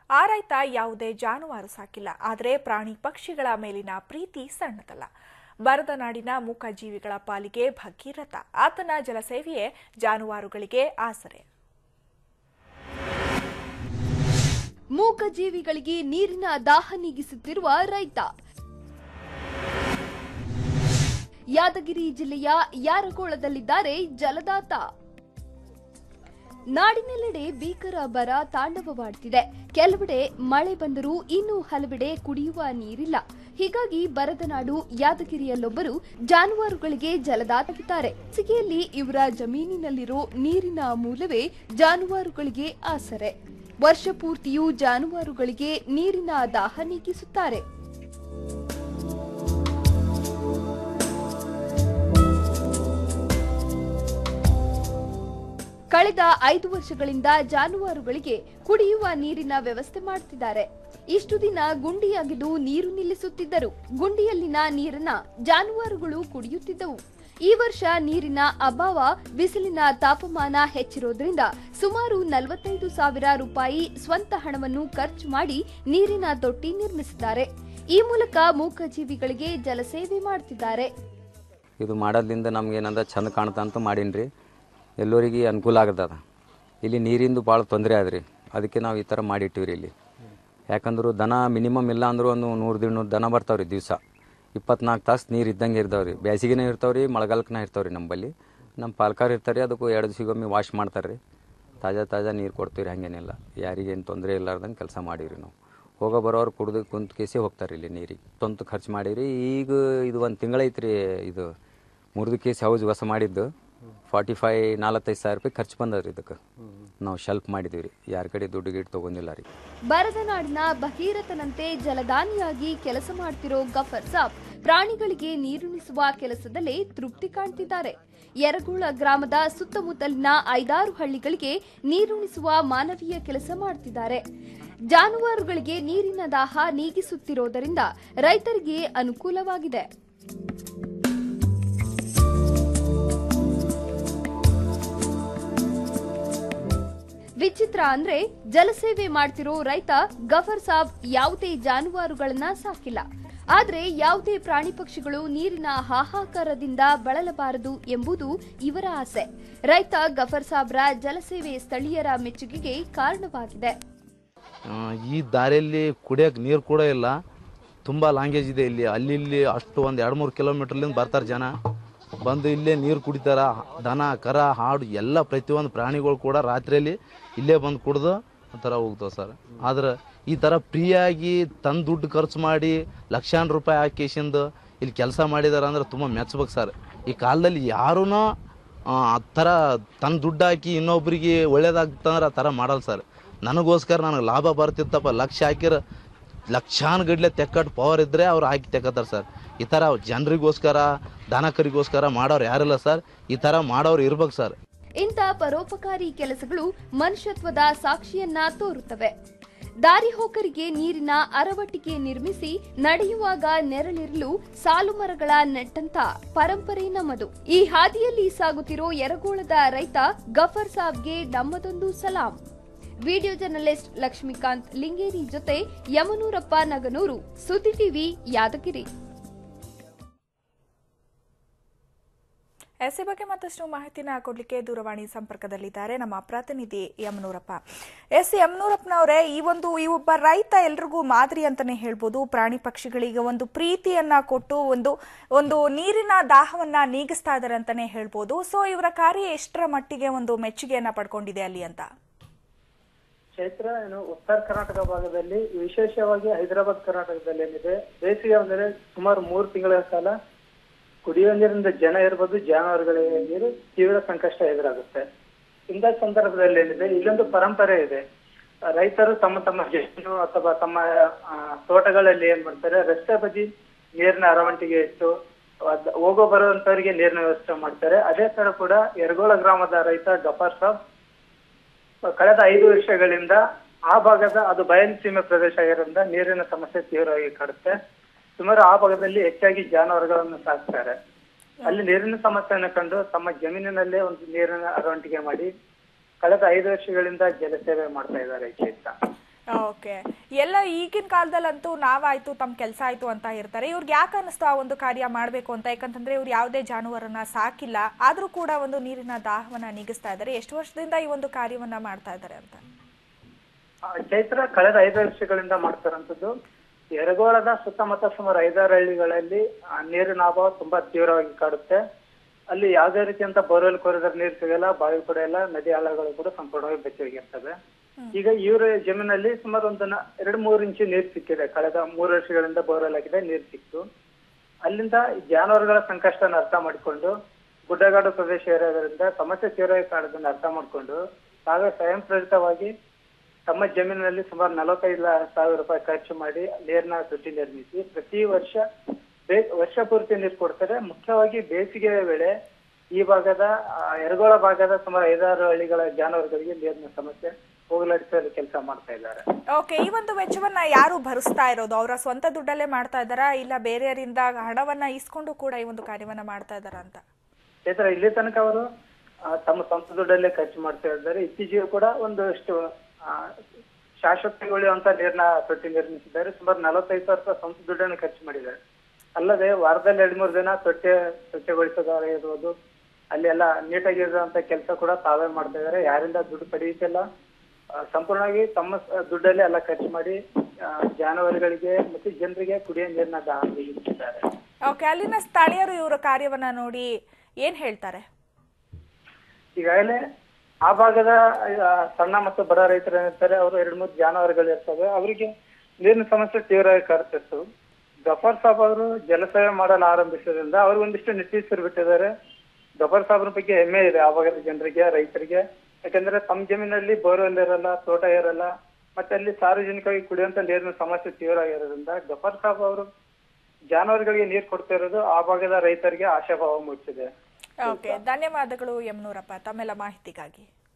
ಆ ರೈತ ಯಾವುದೇ ಜಾನುವಾರು ಸಾಕಿಲ್ಲ ಆದರೆ ಪ್ರಾಣಿ ಪಕ್ಷಿಗಳ ಮೇಲಿನ ಪ್ರೀತಿ ಸಣ್ಣದಲ್ಲ ಬರದ ನಾಡಿನ ಮೂಕಜೀವಿಗಳ ಪಾಲಿಗೆ ಭಗೀರಥ ಆತನ ಜಲಸೇವೆಯೇ ಜಾನುವಾರುಗಳಿಗೆ ಆಸರೆ ಮೂಕ ಜೀವಿಗಳಿಗೆ ನೀರಿನ ದಾಹ ನೀಗಿಸುತ್ತಿರುವ ರೈತ ಯಾದಗಿರಿ ಜಿಲ್ಲೆಯ ಯಾರಗೋಳದಲ್ಲಿದ್ದಾರೆ ಜಲದಾತ ನಾಡಿನೆಲ್ಲೆಡೆ ಭೀಕರ ಬರ ತಾಂಡವವಾಡ್ತಿದೆ ಕೆಲವೆಡೆ ಮಳೆ ಬಂದರೂ ಇನ್ನೂ ಹಲವೆಡೆ ಕುಡಿಯುವ ನೀರಿಲ್ಲ ಹೀಗಾಗಿ ಬರದ ನಾಡು ಯಾದಗಿರಿಯಲ್ಲೊಬ್ಬರು ಜಾನುವಾರುಗಳಿಗೆ ಜಲದಾತಗಿದ್ದಾರೆ ಸಿಗೆಯಲ್ಲಿ ಇವರ ಜಮೀನಿನಲ್ಲಿರೋ ನೀರಿನ ಮೂಲವೇ ಜಾನುವಾರುಗಳಿಗೆ ಆಸರೆ ವರ್ಷ ಪೂರ್ತಿಯೂ ಜಾನುವಾರುಗಳಿಗೆ ನೀರಿನ ದಾಹ ನೀಗಿಸುತ್ತಾರೆ ಕಳೆದ ಐದು ವರ್ಷಗಳಿಂದ ಜಾನುವಾರುಗಳಿಗೆ ಕುಡಿಯುವ ನೀರಿನ ವ್ಯವಸ್ಥೆ ಮಾಡುತ್ತಿದ್ದಾರೆ ಇಷ್ಟು ದಿನ ಗುಂಡಿಯಾಗಿದ್ದು ನೀರು ನಿಲ್ಲಿಸುತ್ತಿದ್ದರು ಗುಂಡಿಯಲ್ಲಿನ ನೀರನ್ನ ಜಾನುವಾರುಗಳು ಕುಡಿಯುತ್ತಿದ್ದವು ಈ ವರ್ಷ ನೀರಿನ ಅಭಾವ ಬಿಸಿಲಿನ ತಾಪಮಾನ ಹೆಚ್ಚಿರೋದ್ರಿಂದ ಸುಮಾರು ನಲವತ್ತೈದು ಸಾವಿರ ರೂಪಾಯಿ ಸ್ವಂತ ಹಣವನ್ನು ಖರ್ಚು ಮಾಡಿ ನೀರಿನ ತೊಟ್ಟಿ ನಿರ್ಮಿಸಿದ್ದಾರೆ ಈ ಮೂಲಕ ಮೂಕಜೀವಿಗಳಿಗೆ ಜಲಸೇವೆ ಮಾಡುತ್ತಿದ್ದಾರೆ ಇದು ಮಾಡೋದ್ರಿಂದ ನಮ್ಗೆ ಏನಂದ ಚಂದ ಕಾಣ್ತಾ ಅಂತ ಮಾಡೀನಿ ರೀ ಎಲ್ಲರಿಗೆ ಅನುಕೂಲ ಆಗದ ಇಲ್ಲಿ ನೀರಿಂದು ಭಾಳ ತೊಂದರೆ ಆದ್ರಿ ಅದಕ್ಕೆ ನಾವು ಈ ಥರ ಮಾಡಿಟ್ಟಿವಿ ರೀ ಇಲ್ಲಿ ಯಾಕಂದ್ರೆ ದನ ಮಿನಿಮಮ್ ಇಲ್ಲ ಅಂದರೂ ಒಂದು ನೂರು ದಿನೂರು ದನ ಬರ್ತಾವೆ ರೀ ದಿವಸ ಇಪ್ಪತ್ನಾಲ್ಕು ತಾಸು ನೀರು ಇದ್ದಂಗೆ ಇರ್ತಾವೆ ರೀ ಬೇಸಿಗೆನೇ ಇರ್ತಾವೆ ರೀ ಮಳೆಗಾಲಕ್ಕನ ಇರ್ತಾವೆ ರೀ ನಮ್ಮಲ್ಲಿ ನಮ್ಮ ಪಾಲ್ಕಾರ್ ಇರ್ತಾರೆ ಅದಕ್ಕೂ ಎರಡು ದಿವಸಗೊಮ್ಮೆ ವಾಶ್ ಮಾಡ್ತಾರೆ ರೀ ತಾಜಾ ತಾಜಾ ನೀರು ಕೊಡ್ತೀವಿ ರೀ ಹಾಗೇನಿಲ್ಲ ಯಾರಿಗೇನು ತೊಂದರೆ ಇಲ್ಲಾರ್ದಂಗೆ ಕೆಲಸ ಮಾಡೀವಿ ರೀ ನಾವು ಹೋಗೋ ಬರೋರು ಕುಡ್ದು ಕುಂತ ಕೇಸಿ ಹೋಗ್ತಾರೆ ಇಲ್ಲಿ ನೀರಿಗೆ ಸ್ವಂತ ಖರ್ಚು ಮಾಡೀವಿ ಈಗ ಇದು ಒಂದು ತಿಂಗಳೈತೆ ರೀ ಇದು ಮುರಿದು ಕೇಸಿ ಹೌಸ್ ಹೊಸ ಮಾಡಿದ್ದು ಫಾರ್ಟಿ ಫೈ ನಾಲ್ವತ್ತೈದು ಸಾವಿರ ರೂಪಾಯಿ ಖರ್ಚು ಬಂದದ್ರಿ ಇದಕ್ಕೆ ನಾವು ಶೆಲ್ಪ್ ಮಾಡಿದ್ದೀವಿ ರೀ ಯಾರ ಕಡೆ ದುಡ್ಡು ಗಿಟ್ಟು ತೊಗೊಂಡಿಲ್ಲ ರೀ ಬರದ ನಾಡಿನ ಭಗೀರಥನಂತೆ ಜಲದಾನಿಯಾಗಿ ಕೆಲಸ ಮಾಡ್ತಿರೋ ಗಫರ್ ಸಾಬ್ ಪ್ರಾಣಿಗಳಿಗೆ ನೀರುಣಿಸುವ ಕೆಲಸದಲ್ಲೇ ತೃಪ್ತಿ ಕಾಣ್ತಿದ್ದಾರೆ ಯರಗೂಳ ಗ್ರಾಮದ ಸುತ್ತಮುತ್ತಲಿನ ಐದಾರು ಹಳ್ಳಿಗಳಿಗೆ ನೀರುಣಿಸುವ ಮಾನವೀಯ ಕೆಲಸ ಮಾಡ್ತಿದ್ದಾರೆ ಜಾನುವಾರುಗಳಿಗೆ ನೀರಿನ ದಾಹ ನೀಗಿಸುತ್ತಿರೋದರಿಂದ ರೈತರಿಗೆ ಅನುಕೂಲವಾಗಿದೆ ವಿಚಿತ್ರ ಅಂದ್ರೆ ಜಲಸೇವೆ ಮಾಡ್ತಿರೋ ರೈತ ಗಫರ್ ಸಾಬ್ ಯಾವುದೇ ಜಾನುವಾರುಗಳನ್ನ ಸಾಕಿಲ್ಲ ಆದ್ರೆ ಯಾವುದೇ ಪ್ರಾಣಿ ಪಕ್ಷಿಗಳು ನೀರಿನ ಹಾಹಾಕಾರದಿಂದ ಬಳಲಬಾರದು ಎಂಬುದು ಇವರ ಆಸೆ ರೈತ ಗಫರ್ ಸಾಬ್ರ ಜಲಸೇವೆ ಸ್ಥಳೀಯರ ಮೆಚ್ಚುಗೆಗೆ ಕಾರಣವಾಗಿದೆ ಆ, ಈ ದಾರಿಯಲ್ಲಿ ಕುಡಿಯೋಕೆ ನೀರು ಕೂಡ ಇಲ್ಲ ತುಂಬ ಲಾಂಗೇಜ್ ಇದೆ ಇಲ್ಲಿ ಅಲ್ಲಿ ಇಲ್ಲಿ ಅಷ್ಟು ಒಂದು ಎರಡು ಮೂರು ಕಿಲೋಮೀಟ್ರ್ಲಿಂದ ಬರ್ತಾರೆ ಜನ ಬಂದು ಇಲ್ಲೇ ನೀರು ಕುಡಿತಾರ ದನ ಕರ ಹಾಡು ಎಲ್ಲ ಪ್ರತಿಯೊಂದು ಪ್ರಾಣಿಗಳು ಕೂಡ ರಾತ್ರಿಯಲ್ಲಿ ಇಲ್ಲೇ ಬಂದು ಕುಡ್ದು ಆ ಥರ ಹೋಗ್ತಾವೆ ಸರ್ ಆದ್ರೆ ಈ ಥರ ಫ್ರೀಯಾಗಿ ತನ್ನ ದುಡ್ಡು ಖರ್ಚು ಮಾಡಿ ಲಕ್ಷಾಂತರ ರೂಪಾಯಿ ಹಾಕಿಸಿಂದು ಇಲ್ಲಿ ಕೆಲಸ ಮಾಡಿದಾರೆ ಅಂದ್ರೆ ತುಂಬ ಮೆಚ್ಬೇಕು ಸರ್ ಈ ಕಾಲದಲ್ಲಿ ಯಾರೂ ಆ ಥರ ತನ್ನ ದುಡ್ಡು ಹಾಕಿ ಇನ್ನೊಬ್ರಿಗೆ ಒಳ್ಳೇದಾಗ್ತಂದ್ರೆ ಆ ಥರ ಮಾಡಲ್ಲ ಸರ್ ನನಗೋಸ್ಕರ ನನಗೆ ಲಾಭ ಬರ್ತಿತ್ತಪ್ಪ ಲಕ್ಷ ಹಾಕಿರ ಲಕ್ಷಾನ್ ಗಡ್ಲೆ ತೆಕ್ಕಟ್ಟು ಪವರ್ ಇದ್ದರೆ ಅವ್ರು ಹಾಕಿ ತೆಕ್ಕತ್ತಾರೆ ಸರ್ ಈ ಥರ ಜನರಿಗೋಸ್ಕರ ದನಕರಿಗೋಸ್ಕರ ಮಾಡೋರು ಯಾರಿಲ್ಲ ಸರ್ ಈ ಥರ ಮಾಡೋರು ಇರ್ಬೇಕು ಸರ್ ಇಂಥ ಪರೋಪಕಾರಿ ಕೆಲಸಗಳು ಮನುಷ್ಯತ್ವದ ಸಾಕ್ಷಿಯನ್ನ ತೋರುತ್ತವೆ ದಾರಿ ಹೋಕರಿಗೆ ನೀರಿನ ಅರವಟ್ಟಿಗೆ ನಿರ್ಮಿಸಿ ನಡೆಯುವಾಗ ನೆರಳಿರಲು ಸಾಲು ಮರಗಳ ನೆಟ್ಟಂತ ಪರಂಪರೆ ನಮ್ಮದು ಈ ಹಾದಿಯಲ್ಲಿ ಸಾಗುತ್ತಿರೋ ಯರಗೋಳದ ರೈತ ಗಫರ್ ಸಾಬ್ಗೆ ನಮ್ಮದೊಂದು ಸಲಾಂ ವಿಡಿಯೋ ಜರ್ನಲಿಸ್ಟ್ ಲಕ್ಷ್ಮೀಕಾಂತ್ ಲಿಂಗೇರಿ ಜೊತೆ ಯಮನೂರಪ್ಪ ನಗನೂರು ಸುದ್ದಿ ಟಿವಿ ಯಾದಗಿರಿ ಎಸ್ ಈ ಬಗ್ಗೆ ಮತ್ತಷ್ಟು ಮಾಹಿತಿನ ಕೊಡ್ಲಿಕ್ಕೆ ದೂರವಾಣಿ ಸಂಪರ್ಕದಲ್ಲಿದ್ದಾರೆ ನಮ್ಮ ಪ್ರತಿನಿಧಿ ಯಮನೂರಪ್ಪ ಎಸ್ ಯಮನೂರಪ್ಪನವರೇ ಈ ಒಂದು ಈ ಒಬ್ಬ ರೈತ ಎಲ್ರಿಗೂ ಮಾದರಿ ಅಂತಾನೆ ಹೇಳ್ಬೋದು ಪ್ರಾಣಿ ಪಕ್ಷಿಗಳಿಗೆ ಒಂದು ಪ್ರೀತಿಯನ್ನ ಕೊಟ್ಟು ಒಂದು ಒಂದು ನೀರಿನ ದಾಹವನ್ನ ನೀಗಿಸ್ತಾ ಇದ್ದಾರೆ ಅಂತಾನೆ ಹೇಳ್ಬೋದು ಸೊ ಇವರ ಕಾರ್ಯ ಎಷ್ಟರ ಮಟ್ಟಿಗೆ ಒಂದು ಮೆಚ್ಚುಗೆಯನ್ನ ಪಡ್ಕೊಂಡಿದೆ ಅಲ್ಲಿ ಅಂತ ಚೈತ್ರ ಏನು ಉತ್ತರ ಕರ್ನಾಟಕ ಭಾಗದಲ್ಲಿ ವಿಶೇಷವಾಗಿ ಹೈದರಾಬಾದ್ ಕರ್ನಾಟಕದಲ್ಲಿ ಏನಿದೆ ಬೇಸಿಗೆ ಅಂದ್ರೆ ಸುಮಾರು ಮೂರು ತಿಂಗಳ ಕಾಲ ಕುಡಿಯುವ ನೀರಿನಿಂದ ಜನ ಇರ್ಬೋದು ಜಾನುವಾರುಗಳಿಗೆ ನೀರು ತೀವ್ರ ಸಂಕಷ್ಟ ಎದುರಾಗುತ್ತೆ ಇಂಥ ಸಂದರ್ಭದಲ್ಲಿ ಏನಿದೆ ಇಲ್ಲೊಂದು ಪರಂಪರೆ ಇದೆ ರೈತರು ತಮ್ಮ ತಮ್ಮ ಜಮೀನು ಅಥವಾ ತಮ್ಮ ಆ, ತೋಟಗಳಲ್ಲಿ ಏನ್ ಮಾಡ್ತಾರೆ ರಸ್ತೆ ಬದಿ ನೀರಿನ ಅರವಂಟಿಗೆ ಇಟ್ಟು ಅದ್- ಹೋಗೋ ಬರುವಂತವರಿಗೆ ನೀರಿನ ವ್ಯವಸ್ಥೆ ಮಾಡ್ತಾರೆ ಅದೇ ತರ ಕೂಡ ಯರಗೋಳ ಗ್ರಾಮದ ರೈತ ಗಫಾರ್ ಸಾಬ್ ಕಳೆದ ಐದು ವರ್ಷಗಳಿಂದ ಆ ಭಾಗದ ಅದು ಬಯಲು ಸೀಮೆ ಪ್ರದೇಶ ಆಗಿರೋದ್ರಿಂದ ನೀರಿನ ಸಮಸ್ಯೆ ತೀವ್ರವಾಗಿ ಕಾಡುತ್ತೆ ಸುಮಾರು ಆ ಭಾಗದಲ್ಲಿ ಹೆಚ್ಚಾಗಿ ಜಾನುವಾರುಗಳನ್ನು ಸಾಕ್ತಾರೆ ಅಲ್ಲಿ ನೀರಿನ ಸಮಸ್ಯೆಯನ್ನು ಕಂಡು ತಮ್ಮ ಜಮೀನಿನಲ್ಲೇ ಒಂದು ನೀರಿನ ಅರವಂಟಿಗೆ ಮಾಡಿ ಕಳೆದ ಐದು ವರ್ಷಗಳಿಂದ ಜಲಸೇವೆ ಮಾಡ್ತಾ ಇದ್ದಾರೆ ಚೈತ್ರ ಓಕೆ ಎಲ್ಲ ಈಗಿನ ಕಾಲದಲ್ಲಂತೂ ನಾವಾಯ್ತು ತಮ್ಮ ಕೆಲಸ ಆಯ್ತು ಅಂತ ಇರ್ತಾರೆ ಇವ್ರಿಗೆ ಯಾಕೆ ಅನಿಸ್ತು ಆ ಒಂದು ಕಾರ್ಯ ಮಾಡಬೇಕು ಅಂತ ಯಾಕಂತಂದ್ರೆ ಇವ್ರು ಯಾವುದೇ ಜಾನುವಾರನ್ನ ಸಾಕಿಲ್ಲ ಆದ್ರೂ ಕೂಡ ಒಂದು ನೀರಿನ ದಾಹವನ್ನ ನೀಗಿಸ್ತಾ ಇದ್ದಾರೆ ಎಷ್ಟು ವರ್ಷದಿಂದ ಈ ಒಂದು ಕಾರ್ಯವನ್ನ ಮಾಡ್ತಾ ಇದ್ದಾರೆ ಅಂತ ಆ, ಚೈತ್ರ ಕಳೆದ ಐದು ವರ್ಷಗಳಿಂದ ಮಾಡ್ತಾರಂಥದ್ದು ಯರಗೋಳದ ಸುತ್ತಮುತ್ತ ಸುಮಾರು ಐದಾರು ಹಳ್ಳಿಗಳಲ್ಲಿ ಆ, ನೀರಿನ ಅಭಾವ ತುಂಬಾ ತೀವ್ರವಾಗಿ ಕಾಡುತ್ತೆ ಅಲ್ಲಿ ಯಾವುದೇ ರೀತಿಯಂತ ಬೋರ್ವೆಲ್ ಕೊರಿದರ್ ನೀರು ಸಿಗಲ್ಲ ಬಾವಿ ಕೂಡ ಇಲ್ಲ ನದಿ ಹಳ್ಳಗಳು ಕೂಡ ಸಂಪೂರ್ಣವಾಗಿ ಬೆಚ್ಚ ಹೋಗಿರ್ತವೆ ಈಗ ಇವ್ರ ಜಮೀನಲ್ಲಿ ಸುಮಾರು ಒಂದು ನ- ಎರಡು ಮೂರು ಇಂಚು ನೀರು ಸಿಕ್ಕಿದೆ ಕಳೆದ ಮೂರು ವರ್ಷಗಳಿಂದ ಬೋರ್ವೆಲ್ ಆಗಿದೆ ನೀರು ಸಿಕ್ತು ಅಲ್ಲಿಂದ ಜಾನುವಾರುಗಳ ಸಂಕಷ್ಟನ ಅರ್ಥ ಮಾಡಿಕೊಂಡು ಗುಡ್ಡಗಾಡು ಪ್ರದೇಶ ಇರೋದ್ರಿಂದ ಸಮಸ್ಯೆ ತೀವ್ರವಾಗಿ ಕಾಡೋದನ್ನ ಅರ್ಥ ಮಾಡಿಕೊಂಡು ತಾವೇ ಸ್ವಯಂ ಪ್ರೇರಿತವಾಗಿ ತಮ್ಮ ಜಮೀನಿನಲ್ಲಿ ಸುಮಾರು ನಲವತ್ತೈದು ಸಾವಿರ ರೂಪಾಯಿ ಖರ್ಚು ಮಾಡಿ ನೀರಿನ ತೊಟ್ಟಿ ನಿರ್ಮಿಸಿ ಪ್ರತಿ ವರ್ಷ ಬೇ- ವರ್ಷ ಪೂರ್ತಿ ನೀರು ಕೊಡ್ತಾರೆ ಮುಖ್ಯವಾಗಿ ಬೇಸಿಗೆ ವೇಳೆ ಈ ಭಾಗದ ಆ, ಯರಗೋಳ ಭಾಗದ ಸುಮಾರು ಐದಾರು ಹಳ್ಳಿಗಳ ಜಾನುವಾರುಗಳಿಗೆ ನೀರಿನ ಸಮಸ್ಯೆ ಹೋಗಲಾಡಿಸಲು ಕೆಲಸ ಮಾಡ್ತಾ ಇದ್ದಾರೆ ಓಕೆ ಈ ಒಂದು ವೆಚ್ಚವನ್ನ ಯಾರು ಭರಿಸ್ತಾ ಇರೋದು ಅವರ ಸ್ವಂತ ದುಡ್ಡಲ್ಲೇ ಮಾಡ್ತಾ ಇದ್ದಾರಾ ಇಲ್ಲ ಬೇರೆಯವರಿಂದ ಹಣವನ್ನ ಇಸ್ಕೊಂಡು ಕೂಡ ಈ ಒಂದು ಕಾರ್ಯವನ್ನ ಮಾಡ್ತಾ ಇದ್ದಾರಾ ಅಂತ ಚೈತ್ರ ಇಲ್ಲಿ ತನಕ ಅವರು ಆ, ತಮ್ಮ ಸ್ವಂತ ದುಡ್ಡಲ್ಲೇ ಖರ್ಚು ಮಾಡ್ತಾ ಇದ್ದಾರೆ ಇತ್ತೀಚೆಗೆ ಕೂಡ ಒಂದಷ್ಟು ಆ, ಶಾಶ್ವತಗೊಳ್ಳುವಂತ ನೀರಿನ ತೊಟ್ಟಿ ನಿರ್ಮಿಸಿದ್ದಾರೆ ಸುಮಾರು ನಲವತ್ತೈದು ಸಾವಿರ ರೂಪಾಯಿ ಸ್ವಂತ ದುಡ್ಡನ್ನು ಖರ್ಚು ಮಾಡಿದ್ದಾರೆ ಅಲ್ಲದೆ ವಾರದಲ್ಲಿ ಎರಡ್ ಮೂರು ದಿನ ತೊಟ್ಟೆ ಸ್ವಚ್ಛಗೊಳಿಸೋದಾಗಿರ್ಬೋದು ಅಲ್ಲಿ ಎಲ್ಲ ನೀಟಾಗಿ ಇರುವಂತ ಕೆಲಸ ಕೂಡ ತಾವೇ ಮಾಡ್ತಾ ಇದ್ದಾರೆ ಯಾರಿಂದ ದುಡ್ಡು ಪಡೆಯುತ್ತಿಲ್ಲ ಆ, ಸಂಪೂರ್ಣವಾಗಿ ತಮ್ಮ ಸ- ದುಡ್ಡಲ್ಲೇ ಎಲ್ಲ ಖರ್ಚು ಮಾಡಿ ಆ, ಜಾನುವಾರುಗಳಿಗೆ ಮತ್ತು ಜನರಿಗೆ ಕುಡಿಯೋ ನೀರಿನ ದಾಹ ನೀಗಿಸಿದ್ದಾರೆ ಓಕೆ ಅಲ್ಲಿನ ಸ್ಥಳೀಯರು ಇವರ ಕಾರ್ಯವನ್ನ ನೋಡಿ ಏನ್ ಹೇಳ್ತಾರೆ ಈಗಾಗಲೇ ಆ ಭಾಗದ ಆ, ಸಣ್ಣ ಮತ್ತು ಬಡ ರೈತರು ಏನಿರ್ತಾರೆ ಅವರು ಎರಡ್ ಮೂರು ಜಾನುವಾರುಗಳು ಇರ್ತವೆ ಅವರಿಗೆ ನೀರಿನ ಸಮಸ್ಯೆ ತೀವ್ರವಾಗಿ ಕಾಡ್ತಿತ್ತು ಗಫರ್ ಸಾಬ್ ಅವರು ಜಲಸೇವೆ ಮಾಡಲು ಆರಂಭಿಸಿದ್ರಿಂದ ಅವ್ರಿಗೆ ಒಂದಿಷ್ಟು ನಿಟ್ಟೀಸರು ಬಿಟ್ಟಿದ್ದಾರೆ ಗಫರ್ ಸಾಬ್ರ ಬಗ್ಗೆ ಹೆಮ್ಮೆ ಇದೆ ಆ ಭಾಗದ ಜನರಿಗೆ ರೈತರಿಗೆ ಯಾಕಂದ್ರೆ ತಮ್ಮ ಜಮೀನಲ್ಲಿ ಬೋರ್ವೆಲ್ ಇರಲ್ಲ ತೋಟ ಇರಲ್ಲ ಮತ್ತೆ ಅಲ್ಲಿ ಸಾರ್ವಜನಿಕವಾಗಿ ಕುಡಿಯುವಂತ ನೀರಿನ ಸಮಸ್ಯೆ ತೀವ್ರ ಆಗಿರೋದ್ರಿಂದ ಗಫರ್ ಸಾಬ್ ಅವರು ಜಾನುವಾರುಗಳಿಗೆ ನೀರು ಕೊಡ್ತಾ ಇರೋದು ಆ ಭಾಗದ ರೈತರಿಗೆ ಆಶಾಭಾವ ಮೂಡಿಸಿದೆ ಓಕೆ ಧನ್ಯವಾದಗಳು ಯಮನೂರಪ್ಪ ತಮ್ಮೆಲ್ಲ ಮಾಹಿತಿಗಾಗಿ